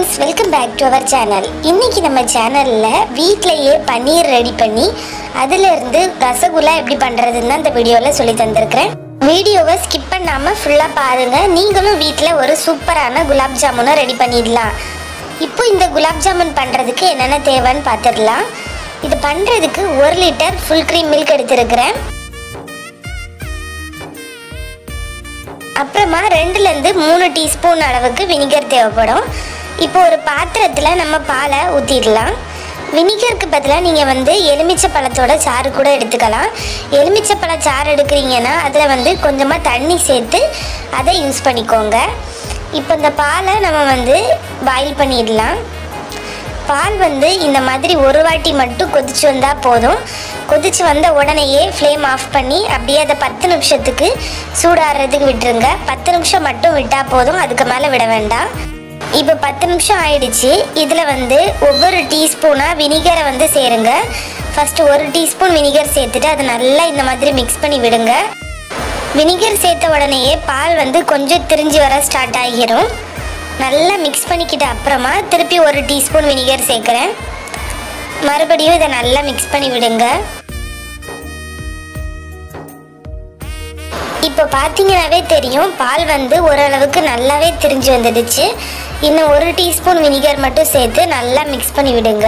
friends welcome back to our channel இன்னைக்கு நம்ம சேனலில் வீட்டிலையே பன்னீர் ரெடி பண்ணி அதிலிருந்து ரசகுல்லா எப்படி பண்ணுறதுன்னு தான் இந்த வீடியோவில் சொல்லி தந்திருக்கிறேன் வீடியோவை ஸ்கிப் பண்ணாமல் ஃபுல்லாக பாருங்கள் நீங்களும் வீட்டில் ஒரு சூப்பரான குலாப் ஜாமுனை ரெடி பண்ணிடலாம் இப்போ இந்த குலாப் ஜாமுன் பண்ணுறதுக்கு என்னென்ன தேவைன்னு பார்த்துடலாம் இது பண்ணுறதுக்கு ஒரு லிட்டர் ஃபுல் க்ரீம் மில்க் எடுத்திருக்கிறேன் அப்புறமா ரெண்டுலேருந்து மூணு டீஸ்பூன் அளவுக்கு வினிகர் தேவைப்படும் இப்போ ஒரு பாத்திரத்தில் நம்ம பாலை ஊற்றிடலாம் வினிகருக்கு பதிலாக நீங்கள் வந்து எலுமிச்சை பழத்தோட சாறு கூட எடுத்துக்கலாம் எலுமிச்சை பழ சாறு எடுக்கிறீங்கன்னா அதில் வந்து கொஞ்சமாக தண்ணி சேர்த்து அதை யூஸ் பண்ணிக்கோங்க இப்போ இந்த பாலை நம்ம வந்து பாயில் பண்ணிடலாம் பால் வந்து இந்த மாதிரி ஒரு வாட்டி மட்டும் கொதிச்சு வந்தால் போதும் கொதிச்சு வந்த உடனேயே ஃப்ளேம் ஆஃப் பண்ணி அப்படியே அதை பத்து நிமிஷத்துக்கு சூடாடுறதுக்கு விட்டுருங்க பத்து நிமிஷம் மட்டும் விட்டால் போதும் அதுக்கு மேலே விட வேண்டாம் இப்போ பத்து நிமிஷம் ஆயிடுச்சு இதில் வந்து ஒவ்வொரு டீஸ்பூனாக வினிகரை வந்து சேருங்க ஃபஸ்ட்டு ஒரு டீஸ்பூன் வினிகர் சேர்த்துட்டு அதை நல்லா இந்த மாதிரி மிக்ஸ் பண்ணி விடுங்க வினிகர் சேர்த்த உடனேயே பால் வந்து கொஞ்சம் திரிஞ்சு வர ஸ்டார்ட் ஆகிரும் நல்லா மிக்ஸ் பண்ணிக்கிட்ட அப்புறமா திருப்பி ஒரு டீஸ்பூன் வினிகர் சேர்க்குறேன் மறுபடியும் இதை நல்லா மிக்ஸ் பண்ணி விடுங்க இப்போ பார்த்தீங்கன்னாவே தெரியும் பால் வந்து ஓரளவுக்கு நல்லாவே திரிஞ்சு வந்துடுச்சு இன்னும் ஒரு டீஸ்பூன் வினிகர் மட்டும் சேர்த்து நல்லா மிக்ஸ் பண்ணி விடுங்க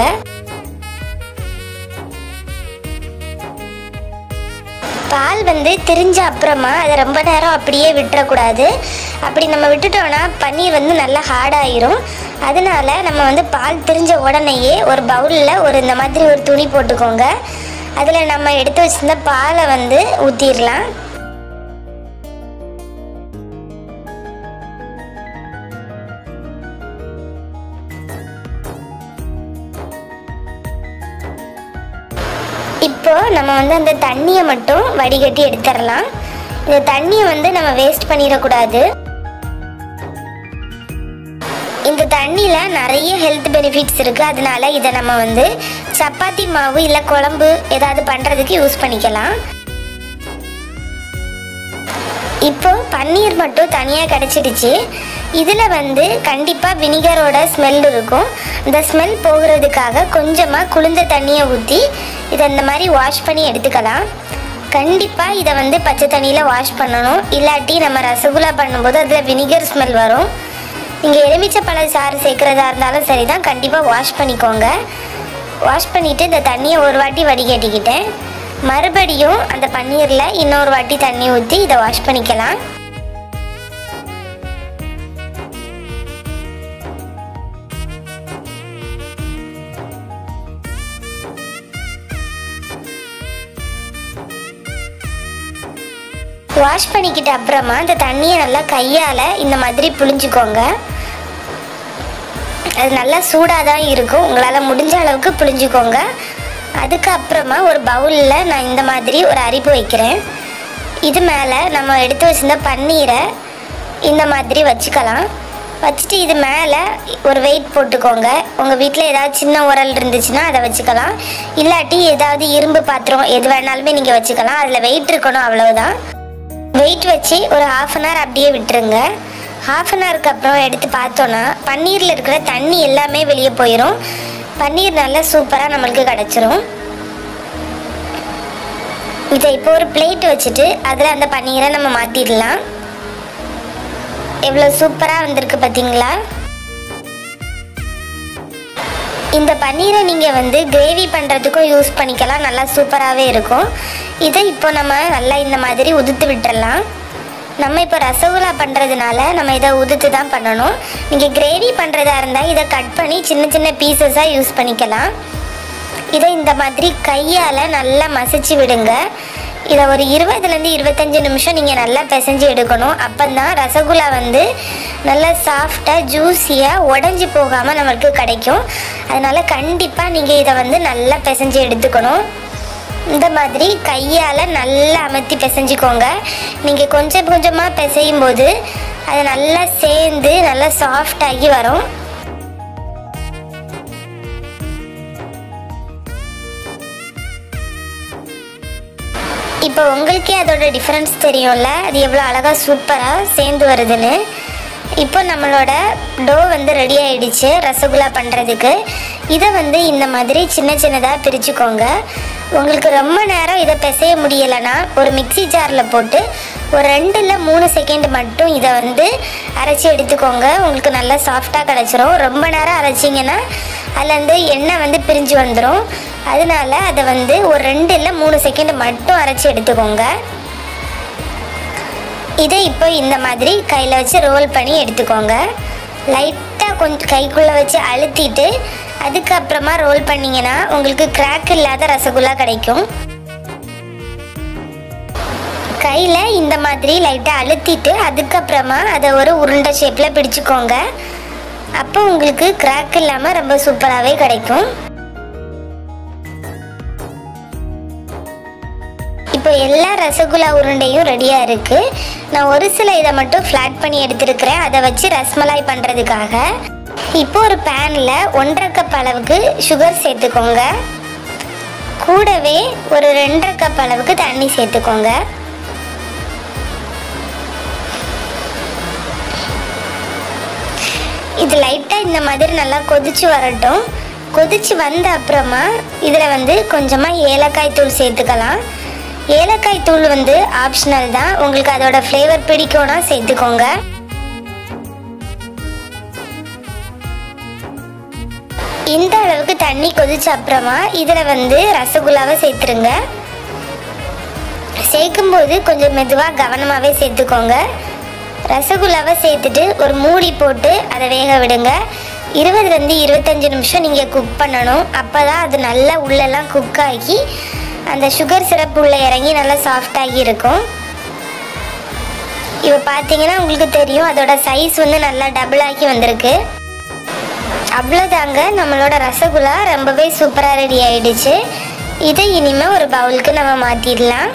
பால் வந்து திரிஞ்ச அப்புறமா அதை ரொம்ப நேரம் அப்படியே விட்டுறக்கூடாது அப்படி நம்ம விட்டுட்டோம்னா பன்னீர் வந்து நல்லா ஹார்டாயிரும் அதனால நம்ம வந்து பால் திரிஞ்ச உடனேயே ஒரு பவுலில் ஒரு இந்த மாதிரி ஒரு துணி போட்டுக்கோங்க அதில் நம்ம எடுத்து வச்சிருந்த பாலை வந்து ஊற்றிடலாம் இப்போ நம்ம வந்து அந்த தண்ணியை மட்டும் வடிகட்டி எடுத்துடலாம் இந்த தண்ணியை வந்து நம்ம வேஸ்ட் பண்ணிடக்கூடாது இந்த தண்ணியில் நிறைய ஹெல்த் பெனிஃபிட்ஸ் இருக்குது அதனால இதை நம்ம வந்து சப்பாத்தி மாவு இல்லை குழம்பு ஏதாவது பண்ணுறதுக்கு யூஸ் பண்ணிக்கலாம் இப்போ பன்னீர் மட்டும் தனியாக கிடச்சிடுச்சு இதில் வந்து கண்டிப்பாக வினிகரோட ஸ்மெல் இருக்கும் இந்த ஸ்மெல் போகிறதுக்காக கொஞ்சமாக குளிர்ந்த தண்ணியை ஊற்றி இதை இந்த மாதிரி வாஷ் பண்ணி எடுத்துக்கலாம் கண்டிப்பாக இதை வந்து பச்சை தண்ணியில் வாஷ் பண்ணணும் இல்லாட்டி நம்ம ரசகுல்லா பண்ணும்போது அதில் வினிகர் ஸ்மெல் வரும் நீங்கள் எலுமிச்சை பழ சாறு சேர்க்குறதா இருந்தாலும் சரி தான் கண்டிப்பாக வாஷ் பண்ணிக்கோங்க வாஷ் பண்ணிவிட்டு இந்த தண்ணியை ஒரு வாட்டி வடிகட்டிக்கிட்டேன் மறுபடியும் அந்த பன்னீரில் இன்னொரு வாட்டி தண்ணி ஊற்றி இதை வாஷ் பண்ணிக்கலாம் வாஷ் பண்ணிக்கிட்ட அப்புறமா இந்த தண்ணியை நல்லா கையால் இந்த மாதிரி புழிஞ்சுக்கோங்க அது நல்லா சூடாக தான் இருக்கும் உங்களால் முடிஞ்ச அளவுக்கு புழிஞ்சுக்கோங்க அதுக்கப்புறமா ஒரு பவுலில் நான் இந்த மாதிரி ஒரு அரிப்பு வைக்கிறேன் இது மேலே நம்ம எடுத்து வச்சிருந்த பன்னீரை இந்த மாதிரி வச்சுக்கலாம் வச்சுட்டு இது மேலே ஒரு வெயிட் போட்டுக்கோங்க உங்கள் வீட்டில் ஏதாவது சின்ன உரல் இருந்துச்சுன்னா அதை வச்சுக்கலாம் இல்லாட்டி ஏதாவது இரும்பு பாத்திரம் எது வேணாலுமே நீங்கள் வச்சுக்கலாம் அதில் வெயிட் இருக்கணும் அவ்வளவுதான் வெயிட் வச்சு ஒரு ஹாஃப் அன் ஹவர் அப்படியே விட்டுருங்க ஹாஃப் அன் ஹவருக்கு அப்புறம் எடுத்து பார்த்தோன்னா பன்னீரில் இருக்கிற தண்ணி எல்லாமே வெளியே போயிடும் பன்னீர் நல்லா சூப்பராக நம்மளுக்கு கிடச்சிரும் இதை இப்போ ஒரு பிளேட் வச்சுட்டு அதில் அந்த பன்னீரை நம்ம மாற்றிடலாம் எவ்வளோ சூப்பராக வந்திருக்கு பார்த்தீங்களா இந்த பன்னீரை நீங்கள் வந்து கிரேவி பண்ணுறதுக்கும் யூஸ் பண்ணிக்கலாம் நல்லா சூப்பராகவே இருக்கும் இதை இப்போ நம்ம நல்லா இந்த மாதிரி உதுத்து விட்டுறலாம் நம்ம இப்போ ரசகுல்லா பண்ணுறதுனால நம்ம இதை உதுத்து தான் பண்ணணும் நீங்கள் கிரேவி பண்ணுறதா இருந்தால் இதை கட் பண்ணி சின்ன சின்ன பீசஸாக யூஸ் பண்ணிக்கலாம் இதை இந்த மாதிரி கையால் நல்லா மசிச்சு விடுங்க இதை ஒரு இருபதுலேருந்து இருபத்தஞ்சி நிமிஷம் நீங்கள் நல்லா பிசைஞ்சு எடுக்கணும் அப்போ தான் ரசகுல்லா வந்து நல்லா சாஃப்டாக ஜூஸியாக உடஞ்சி போகாமல் நம்மளுக்கு கிடைக்கும் அதனால் கண்டிப்பாக நீங்கள் இதை வந்து நல்லா பிசைஞ்சு எடுத்துக்கணும் இந்த மாதிரி கையால் நல்லா அமர்த்தி பிசைஞ்சிக்கோங்க நீங்கள் கொஞ்சம் கொஞ்சமாக பிசையும் போது அது நல்லா சேர்ந்து நல்லா சாஃப்டாகி வரும் இப்போ உங்களுக்கே அதோட டிஃப்ரென்ஸ் தெரியும்ல அது எவ்வளோ அழகாக சூப்பராக சேர்ந்து வருதுன்னு இப்போ நம்மளோட டோ வந்து ரெடி ஆயிடுச்சு ரசகுல்லா பண்ணுறதுக்கு இதை வந்து இந்த மாதிரி சின்ன சின்னதாக பிரிச்சுக்கோங்க உங்களுக்கு ரொம்ப நேரம் இதை பிசைய முடியலைன்னா ஒரு மிக்ஸி ஜாரில் போட்டு ஒரு ரெண்டு இல்லை மூணு செகண்ட் மட்டும் இதை வந்து அரைச்சி எடுத்துக்கோங்க உங்களுக்கு நல்லா சாஃப்டாக கிடச்சிரும் ரொம்ப நேரம் அரைச்சிங்கன்னா அதுலேருந்து எண்ணெய் வந்து பிரிஞ்சு வந்துடும் அதனால அதை வந்து ஒரு ரெண்டு இல்லை மூணு செகண்ட் மட்டும் அரைச்சி எடுத்துக்கோங்க இதை இப்போ இந்த மாதிரி கையில் வச்சு ரோல் பண்ணி எடுத்துக்கோங்க லைட்டாக கொஞ்சம் கைக்குள்ளே வச்சு அழுத்திட்டு அதுக்கப்புறமா ரோல் பண்ணிங்கன்னா உங்களுக்கு கிராக் இல்லாத ரசகுல்லா கிடைக்கும் கையில் இந்த மாதிரி லைட்டாக அழுத்திட்டு அதுக்கப்புறமா அதை ஒரு உருண்டை ஷேப்பில் பிடிச்சுக்கோங்க அப்போ உங்களுக்கு கிராக் இல்லாமல் ரொம்ப சூப்பராகவே கிடைக்கும் இப்போ எல்லா ரசகுல்லா உருண்டையும் ரெடியாக இருக்குது நான் ஒரு சில இதை மட்டும் ஃப்ளாட் பண்ணி எடுத்துருக்கிறேன் அதை வச்சு ரஸ்மலாய் பண்ணுறதுக்காக இப்போ ஒரு பேனில் ஒன்றரை கப் அளவுக்கு சுகர் சேர்த்துக்கோங்க கூடவே ஒரு ரெண்டரை கப் அளவுக்கு தண்ணி சேர்த்துக்கோங்க இது லைட்டாக இந்த மாதிரி நல்லா கொதிச்சு வரட்டும் கொதிச்சு வந்த அப்புறமா இதில் வந்து கொஞ்சமாக ஏலக்காய் தூள் சேர்த்துக்கலாம் ஏலக்காய் தூள் வந்து ஆப்ஷனல் தான் உங்களுக்கு அதோட ஃப்ளேவர் பிடிக்கும்னா சேர்த்துக்கோங்க இந்த அளவுக்கு தண்ணி கொதிச்ச அப்புறமா இதில் வந்து ரசகுல்லாவை சேர்த்துருங்க சேர்க்கும்போது கொஞ்சம் மெதுவாக கவனமாகவே சேர்த்துக்கோங்க ரசகுல்லாவை சேர்த்துட்டு ஒரு மூடி போட்டு அதை வேக விடுங்க இருபதுலேருந்து இருபத்தஞ்சி நிமிஷம் நீங்கள் குக் பண்ணணும் அப்போ தான் அது நல்லா உள்ளெல்லாம் குக் ஆகி அந்த சுகர் சிரப் உள்ளே இறங்கி நல்லா சாஃப்டாகி இருக்கும் இப்போ பார்த்தீங்கன்னா உங்களுக்கு தெரியும் அதோட சைஸ் வந்து நல்லா டபுள் ஆகி வந்திருக்கு அவ்வளோதாங்க நம்மளோட ரசகுல்லா ரொம்பவே சூப்பராக ரெடி ஆயிடுச்சு இதை இனிமேல் ஒரு பவுலுக்கு நம்ம மாற்றிடலாம்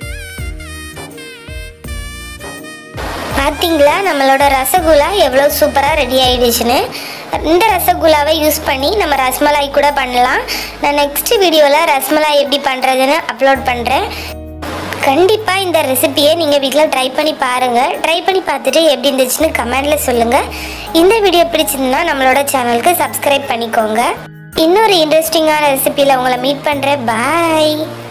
பார்த்தீங்களா நம்மளோட ரசகுல்லா எவ்வளோ சூப்பராக ரெடி ஆயிடுச்சுன்னு இந்த ரசகுல்லாவை யூஸ் பண்ணி நம்ம ரஸ்மலாய் கூட பண்ணலாம் நான் நெக்ஸ்ட் வீடியோவில் ரஸ்மலாய் எப்படி பண்ணுறதுன்னு அப்லோட் பண்ணுறேன் கண்டிப்பாக இந்த ரெசிபியை நீங்கள் வீட்டில் ட்ரை பண்ணி பாருங்கள் ட்ரை பண்ணி பார்த்துட்டு எப்படி இருந்துச்சுன்னு கமெண்டில் சொல்லுங்கள் இந்த வீடியோ பிடிச்சிருந்தா நம்மளோட சேனலுக்கு சப்ஸ்கிரைப் பண்ணிக்கோங்க இன்னொரு இன்ட்ரெஸ்டிங்கான ரெசிபியில் உங்களை மீட் பண்ணுறேன் பாய்